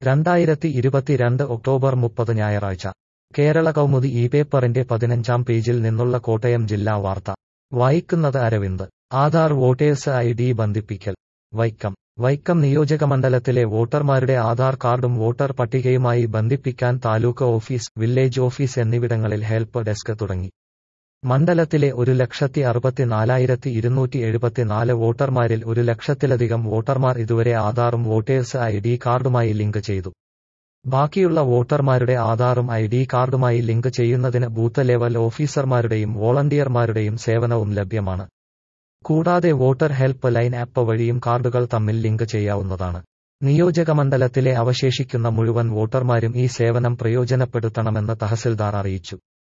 രണ്ടായിരത്തി ഇരുപത്തിരണ്ട് ഒക്ടോബർ മുപ്പത് ഞായറാഴ്ച കേരള കൗമുദി ഈ പേപ്പറിന്റെ പതിനഞ്ചാം പേജിൽ നിന്നുള്ള കോട്ടയം ജില്ലാ വാർത്ത വായിക്കുന്നത് Aravind Aadhaar voters I D ബന്ധിപ്പിക്കൽ വൈക്കം വൈക്കം നിയോജകമണ്ഡലത്തിലെ വോട്ടർമാരുടെ ആധാർ കാർഡും വോട്ടർ പട്ടികയുമായി ബന്ധിപ്പിക്കാൻ താലൂക്ക് ഓഫീസ് വില്ലേജ് ഓഫീസ് എന്നിവിടങ്ങളിൽ ഹെൽപ്പ് ഡെസ്ക് തുടങ്ങി മണ്ഡലത്തിലെ ഒരു ലക്ഷത്തി അറുപത്തിനാലായിരത്തി ഇരുന്നൂറ്റി എഴുപത്തിനാല് വോട്ടർമാരിൽ ഒരു ലക്ഷത്തിലധികം വോട്ടർമാർ ഇതുവരെ ആധാറും വോട്ടേഴ്സ് ഐ ഡി കാർഡുമായി ലിങ്ക് ചെയ്തു ബാക്കിയുള്ള വോട്ടർമാരുടെ ആധാറും ഐ ഡി കാർഡുമായി ലിങ്ക് ചെയ്യുന്നതിന് ബൂത്ത് ലെവൽ ഓഫീസർമാരുടെയും വോളണ്ടിയർമാരുടെയും സേവനവും ലഭ്യമാണ് കൂടാതെ വോട്ടർ ഹെൽപ്പ് ലൈൻ ആപ്പ് വഴിയും കാർഡുകൾ തമ്മിൽ ലിങ്ക് ചെയ്യാവുന്നതാണ് നിയോജകമണ്ഡലത്തിലെ അവശേഷിക്കുന്ന മുഴുവൻ വോട്ടർമാരും ഈ സേവനം പ്രയോജനപ്പെടുത്തണമെന്ന് തഹസിൽദാർ അറിയിച്ചു